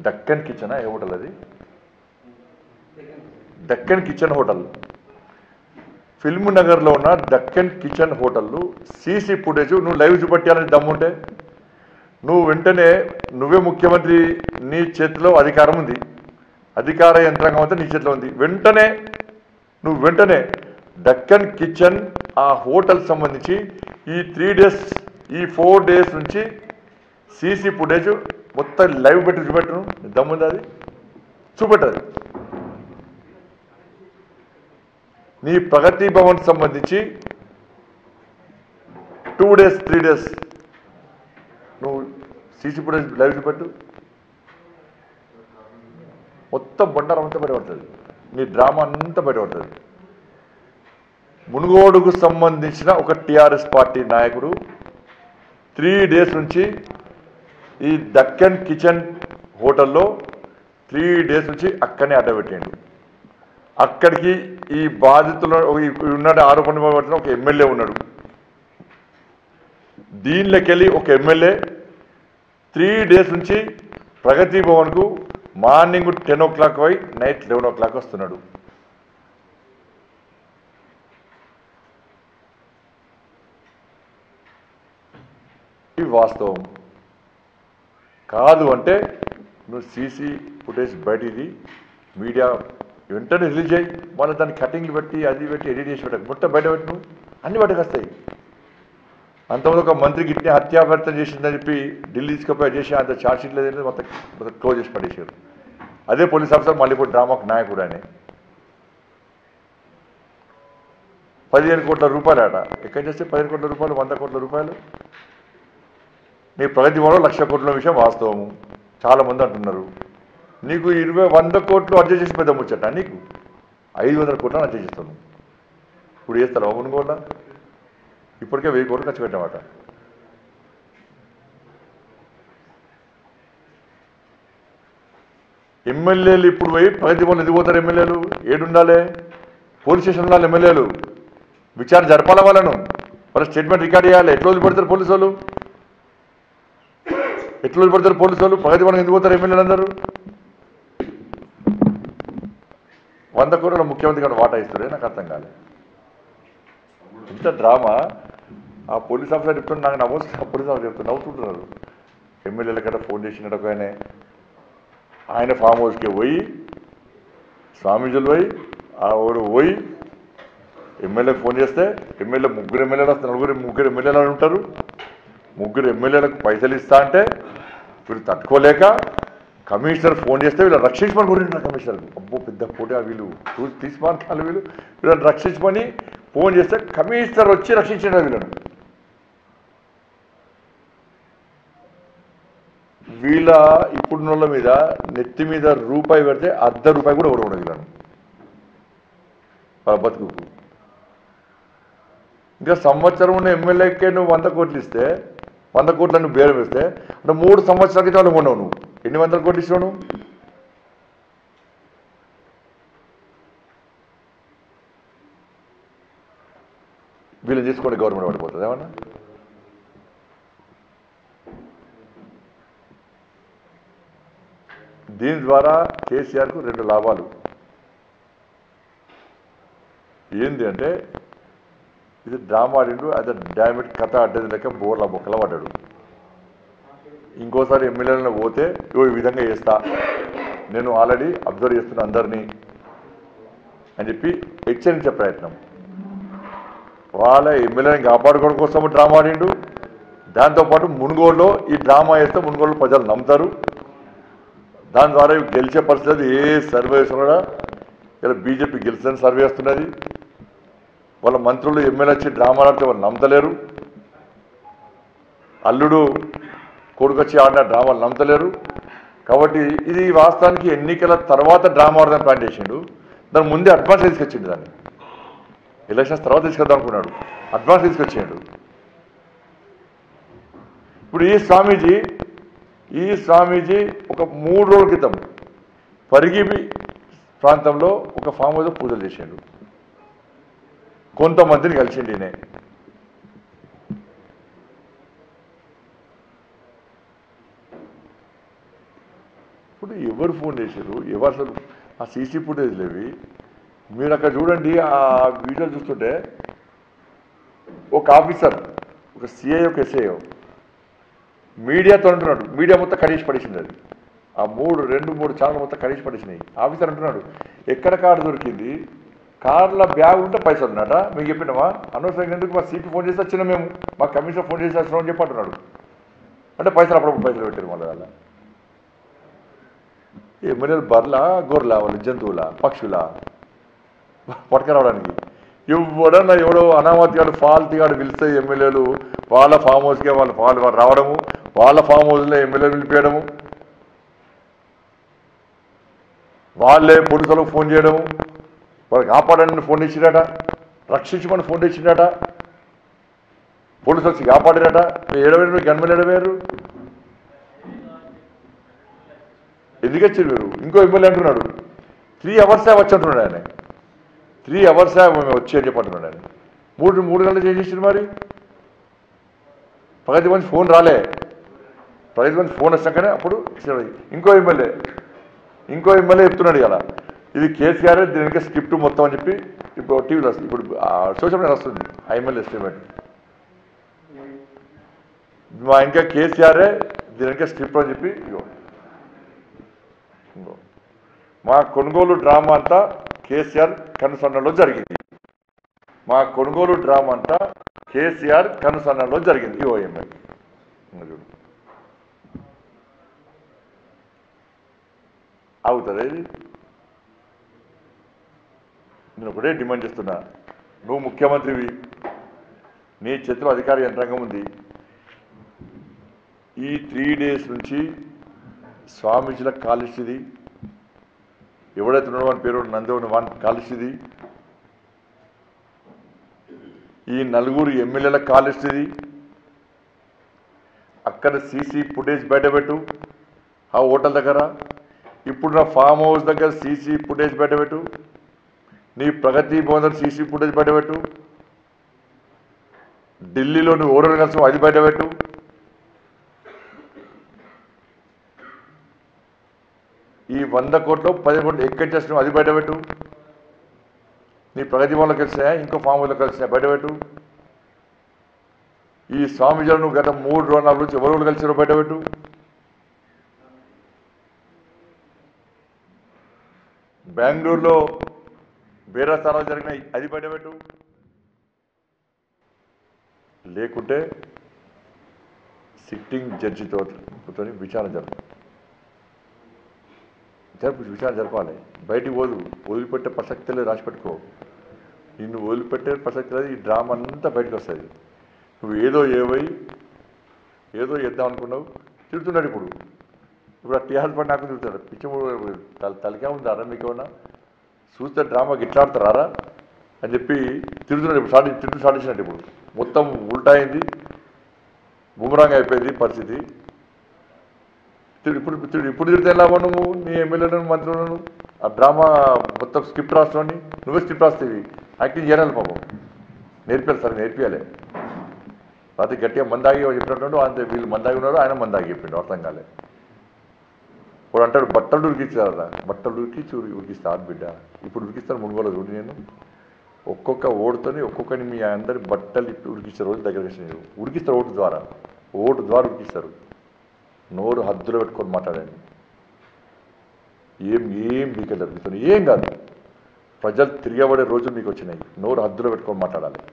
డక్కన్ కిచెనా ఏ hotel అది Deccan Kitchen hotel Film నగర్లో ఉన్న Deccan Kitchen hotel CC footage నువ్వు లైవ్ చూపెట్టాలని దమ్ముంటే నువ్వు వెంటనే నువ్వే ముఖ్యమంత్రి నీ చేతిలో అధికారం ఉంది అధికార యంత్రాంగం అంతా నీ చేతిలో ఉంది వెంటనే నువ్వు వెంటనే డక్కన్ కిచెన్ ఆ హోటల్ సంబంధించి ఈ త్రీ డేస్ ఈ ఫోర్ డేస్ నుంచి సీసీ ఫుటేజ్ మొత్తం లైవ్ పెట్టి చూపెట్టను దమ్ముంది అది చూపెట్టదు నీ ప్రగతి భవన్ సంబంధించి టూ డేస్ త్రీ డేస్ నువ్వు సీసీ ఫుటేజ్ లైవ్ చూపెట్టు మొత్తం బండారం అంతా బయటపడుతుంది నీ డ్రామా అంతా బయటపడుతుంది మునుగోడుకు సంబంధించిన ఒక టిఆర్ఎస్ పార్టీ నాయకుడు త్రీ డేస్ నుంచి ఈ దక్కన్ కిచెన్ హోటల్లో త్రీ డేస్ నుంచి అక్కడనే అడ్డబెట్టిండు అక్కడికి ఈ బాధితులు ఉన్నాడు ఆరోపణ పడుతున్న ఒక ఎమ్మెల్యే ఉన్నాడు దీనిలోకెళ్ళి ఒక ఎమ్మెల్యే త్రీ డేస్ నుంచి ప్రగతి భవన్కు మార్నింగ్ టెన్ ఓ క్లాక్ పోయి నైట్ లెవెన్ ఓ క్లాక్ వస్తున్నాడు ఇది వాస్తవం కాదు అంటే నువ్వు సీసీ ఫుటేజ్ బయటిది మీడియా వెంటనే రిలీజ్ చేయి మళ్ళీ దాన్ని కటింగ్లు పెట్టి అది పెట్టి ఎడిట్ చేసి పెట్టకు మొత్తం బయట పెట్టు నువ్వు అన్ని బయటకు వస్తాయి అంతమంది ఒక మంత్రికి ఇట్నే హత్యాభర్తం చేసిందని చెప్పి ఢిల్లీ తీసుకుపోయి చేసి అంత ఛార్జ్ షీట్ లేదు మొత్తం మొత్తం క్లోజ్ చేసి పడేసారు అదే పోలీస్ ఆఫీసర్ మళ్ళీ ఇప్పుడు డ్రామాకు నాయకుడు అని పదిహేను కోట్ల రూపాయలు ఆట ఎక్కడ చేస్తే పదిహేను కోట్ల రూపాయలు వంద కోట్ల రూపాయలు నీ ప్రగతి వల్ల లక్ష కోట్ల విషయం వాస్తవము చాలా మంది అంటున్నారు నీకు ఇరవై వంద కోట్లు అడ్జస్ట్ చేసి పెద్ద ముచ్చట నీకు ఐదు వందల కోట్లు అడ్జస్ట్ చేస్తాను ఇప్పుడు చేస్తాను అవును కూడా ఇప్పటికే వెయ్యి కోట్లు ఖర్చు పెట్టామట ఎమ్మెల్యేలు ఇప్పుడు పోయి ప్రగతి వాళ్ళు ఎందుకు పోతారు ఎమ్మెల్యేలు ఏడుండాలి పోలీస్ స్టేషన్ ఉండాలి ఎమ్మెల్యేలు విచారణ జరపాల వాళ్ళను వాళ్ళ స్టేట్మెంట్ రికార్డ్ చేయాలి ఎట్లా వదిలిపెడతారు పోలీసు వాళ్ళు ఎట్లా వదిలిపెడతారు పోలీసు వాళ్ళు ప్రగతి వాళ్ళకి ఎందుకు పోతారు ఎమ్మెల్యేలు అందరూ వంద కోట్ల ముఖ్యమంత్రి గారు వాటా ఇస్తారే నాకు అర్థం కాలేదు ఇంత డ్రామా ఆ పోలీస్ ఆఫీసర్ చెప్తున్నా నాకు నవ్వు వస్తుంది. ఆ పోలీస్ ఆఫీసర్ చెప్తున్నా నవ్వుతుంటున్నారు ఎమ్మెల్యేల కన్నా ఫోన్ చేసినట్టు ఒక ఆయన ఆయన ఫామ్ హౌస్కి పోయి స్వామీజీలు పోయి ఆ ఊరు పోయి ఎమ్మెల్యేకి ఫోన్ చేస్తే ఎమ్మెల్యే ముగ్గురు ఎమ్మెల్యేలు వస్తారు నలుగురు ముగ్గురు ఎమ్మెల్యేలు ఉంటారు ముగ్గురు ఎమ్మెల్యేలకు పైసలు ఇస్తా అంటే వీళ్ళు తట్టుకోలేక కమిషనర్ ఫోన్ చేస్తే వీళ్ళు రక్షించమని కోరిండు కమిషనర్ అబ్బో పెద్ద పోటీ వీళ్ళు చూసి తీసుకుని వీళ్ళు వీళ్ళని రక్షించమని ఫోన్ చేస్తే కమిషనర్ వచ్చి రక్షించాడు వీళ్ళను వీళ్ళ ఇప్పుడున్నోళ్ళ మీద నెత్తి మీద రూపాయి పెడితే అర్ధ రూపాయి కూడా కూడా వీళ్ళను వాళ్ళ బతుకుకు ఇంకా సంవత్సరం ఉన్న ఎమ్మెల్యేకే నువ్వు వంద కోట్లు ఇస్తే వంద కోట్ల నువ్వు బేరం ఇస్తే అంటే మూడు సంవత్సరాల క్రితం వాళ్ళు కొన్నావు నువ్వు ఎన్ని వందల కోట్లు ఇచ్చినావు నువ్వు వీళ్ళు తీసుకొని గవర్నమెంట్ పడిపోతుంది ఏమన్నా దీని ద్వారా కేసీఆర్కు రెండు లాభాలు ఏంది అంటే ఇది డ్రామా ఆడిండు అదే డామిట్ కథ అడ్డది లెక్క బోర్ల బొక్కల పడ్డాడు ఇంకోసారి ఎమ్మెల్యేలను పోతే ఇగో ఈ విధంగా చేస్తా నేను ఆల్రెడీ అబ్జర్వ్ చేస్తున్నా అందరినీ అని చెప్పి హెచ్చరించే ప్రయత్నం వాళ్ళ ఎమ్మెల్యేని కాపాడుకోవడం కోసం డ్రామా ఆడిండు దాంతోపాటు మునుగోడులో ఈ డ్రామా వేస్తే మునుగోడులో ప్రజలు నమ్ముతారు దాని ద్వారా ఇవి గెలిచే పరిస్థితి ఏ సర్వే వేసినా కూడా ఇలా బీజేపీ గెలిచిన సర్వే వస్తున్నది వాళ్ళ మంత్రులు ఎమ్మెల్యే వచ్చి డ్రామాలు ఆడితే వాళ్ళు నమ్మతలేరు అల్లుడు కొడుకొచ్చి ఆడిన డ్రామాలు నమ్మతలేరు కాబట్టి ఇది వాస్తవానికి ఎన్నికల తర్వాత డ్రామా ఆడదాన్ని ప్లాన్ చేసిండు దాని ముందే అడ్వాన్స్ తీసుకొచ్చిండు దాన్ని ఎలక్షన్స్ తర్వాత తీసుకొద్దాం అనుకున్నాడు అడ్వాన్స్ తీసుకొచ్చిండు ఇప్పుడు ఈ స్వామీజీ ఈ స్వామీజీ ఒక మూడు రోజుల క్రితం పరిగిబి ప్రాంతంలో ఒక ఫామ్ హౌస్ పూజలు చేసిండు కొంతమందిని కలిసిండి ఈయన ఇప్పుడు అంటే ఎవరు ఫోన్ చేశారు ఎవరు అసలు ఆ సీసీ ఫుటేజ్ లేవి మీరు అక్కడ చూడండి ఆ వీడియో చూస్తుంటే ఒక ఆఫీసర్ ఒక సిఐ ఒక ఎస్ఐఓ మీడియాతో అంటున్నాడు మీడియా మొత్తం కడిగి పడేసింది అది ఆ మూడు రెండు మూడు ఛానల్ మొత్తం కడిగి పడేసినాయి ఆఫీసర్ అంటున్నాడు ఎక్కడ కార్డు దొరికింది కార్ల బ్యాగ్ ఉంటే పైసలు ఉన్నట మీకు చెప్పినామా అనవసరంగా ఎందుకు మా సీపీ ఫోన్ చేసి వచ్చినా మేము మా కమిషనర్ ఫోన్ చేసి వచ్చినాం అని చెప్పి అంటున్నాడు అంటే పైసలు అప్పుడప్పుడు పైసలు పెట్టారు మళ్ళీ వాళ్ళ ఎమ్మెల్యేలు బర్ల గొర్రెల వాళ్ళు జంతువుల పక్షుల పట్టుకురావడానికి ఎవడన్నా ఎవడో అనామతిగాడు ఫాల్తీగాడు పిలిస్తే ఎమ్మెల్యేలు వాళ్ళ ఫామ్ హౌస్కే వాళ్ళ ఫాల్ వాళ్ళు రావడము వాళ్ళ ఫామ్ హౌస్లో ఎమ్మెల్యేలు పిలిపేయడము వాళ్ళే పోలీసులకు ఫోన్ చేయడము వాళ్ళకి కాపాడండి ఫోన్ ఇచ్చిరట రక్షించమని ఫోన్ ఇచ్చిరట పోలీసులు వచ్చి కాపాడిరట ఏడవేరు గన్మెన్ ఏడవేరు ఎందుకు వచ్చారు మీరు ఇంకో ఎమ్మెల్యే అంటున్నాడు త్రీ అవర్సే వచ్చి అంటున్నాడు ఆయన త్రీ అవర్సే మేము వచ్చి అని చెప్పి అంటున్నాడు ఆయన మూడు మూడు గంటలు ఏం చేసిండు మరి ప్రగతి మంచి ఫోన్ రాలే ప్రగతి మంచి ఫోన్ వచ్చాకనే అప్పుడు ఇచ్చాడు. ఇంకో ఎమ్మెల్యే ఇంకో ఎమ్మెల్యే చెప్తున్నాడు ఇలా ఇది కేసీఆర్ దీనికి స్క్రిప్ట్ మొత్తం అని చెప్పి ఇప్పుడు టీవీలో వస్తుంది ఇప్పుడు సోషల్ మీడియా వస్తుంది ఆ ఎమ్మెల్యే స్టేట్మెంట్ మా ఇంకా కేసీఆరే దీనికి స్క్రిప్ట్ అని చెప్పి ఇగో ఇంకో. మా కొనుగోలు డ్రామా అంతా కేసీఆర్ కనుసన్నలో జరిగింది మా కొనుగోలు డ్రామా అంతా కేసీఆర్ కనుసన్నలో జరిగింది ఇవో ఎమ్మెల్యే ఇంకో చూడు అవుతుంది ఇది నేను ఒకటే డిమాండ్ చేస్తున్నా నువ్వు ముఖ్యమంత్రివి నీ చేతిలో అధికార యంత్రాంగం ఉంది ఈ త్రీ డేస్ నుంచి స్వామీజీల కాలుష్యది ఎవడైతే ఉన్నాడో వాని పేరు నందవుని వాని కాలుష్యది ఈ నలుగురు ఎమ్మెల్యేల కాలుష్యది అక్కడ సీసీ ఫుటేజ్ బయటపెట్టు ఆ హోటల్ దగ్గర ఇప్పుడు నా ఫామ్ హౌస్ దగ్గర సీసీ ఫుటేజ్ బయటపెట్టు నీ ప్రగతి భవన్ సీసీ ఫుటేజ్ బయటపెట్టు ఢిల్లీలో నువ్వు ఓరల్ కలిసి అది బయటపెట్టు ఈ వంద కోట్లు పది కోట్లు ఎక్కడ చేస్తున్నావు అది బయటపెట్టు నీ ప్రగతి భవన్లో కలిసినాయా ఇంకో ఫామ్ హౌస్లో కలిసినా బయటపెట్టు ఈ స్వామిజీలు నువ్వు గత మూడు రోజుల నాలుగు నుంచి ఎవరు కలిసిరో బయటపెట్టు బెంగళూరులో వేరే స్థానాలు జరిగినాయి అది బయటపెట్టు లేకుంటే సిట్టింగ్ జడ్జితో తో విచారణ జరుపు జరుపు విచారణ జరపాలి బయటికి పోదు వదిలిపెట్టే ప్రసక్తి లేదు రాసి పెట్టుకో నిన్ను వదిలిపెట్టే ప్రసక్తి లేదు ఈ డ్రామా అంతా బయటకు వస్తుంది నువ్వు ఏదో ఏవై ఏదో చేద్దాం అనుకున్నావు తిడుతున్నాడు ఇప్పుడు ఇప్పుడు ఆ టీఆర్ఎస్ పడి నాకు తిరుగుతాడు పిచ్చి తల తలకే ఉందారా మీకు ఏమన్నా చూస్తే డ్రామా గిట్లాడతారా అని చెప్పి తిరుగుతున్నాడు ఇప్పుడు స్టార్ట్ తిట్టు స్టార్ట్ చేసినట్టు ఇప్పుడు మొత్తం ఉల్టా అయింది బుమరాంగ్ అయిపోయింది పరిస్థితి తిడు- ఇప్పుడు తిడు- ఇప్పుడు తిడితే ఎలా నువ్వు నీ ఎమ్మెల్యేలను మంత్రులను ఆ డ్రామా మొత్తం స్క్రిప్ట్ రాస్తున్నాని నువ్వే స్క్రిప్ట్ రాస్తేవి యాక్టింగ్ చేయాలి పాపం నేర్పాలి సరే నేర్పియాలి రాత్రి గట్టిగా మందాగి చెప్పినట్టు అంతే వీళ్ళు మందాగి ఉన్నారు ఆయన మందాగి చెప్పిండు అర్థం కాలే ఇప్పుడు అంటాడు బట్టలు ఉరికిచ్చారా బట్టలు ఉరికిచ్చి ఉరి ఉరికిస్తా ఆడు బిడ్డ ఇప్పుడు ఉరికిస్తాను మునుగోలు చూడు నేను ఒక్కొక్క ఓటుతోని ఒక్కొక్కని మీ అందరి బట్టలు ఇప్పి ఉరికిచ్చే రోజు దగ్గర వచ్చినాయి ఉరికిస్తారు ఓటు ద్వారా ఓటు ద్వారా ఉరికిస్తారు నోరు హద్దులో పెట్టుకొని మాట్లాడండి ఏం ఏం మీకు జరుగుతుంది ఏం కాదు ప్రజలు తిరగబడే రోజులు మీకు వచ్చినాయి నోరు హద్దులో పెట్టుకొని మాట్లాడాలి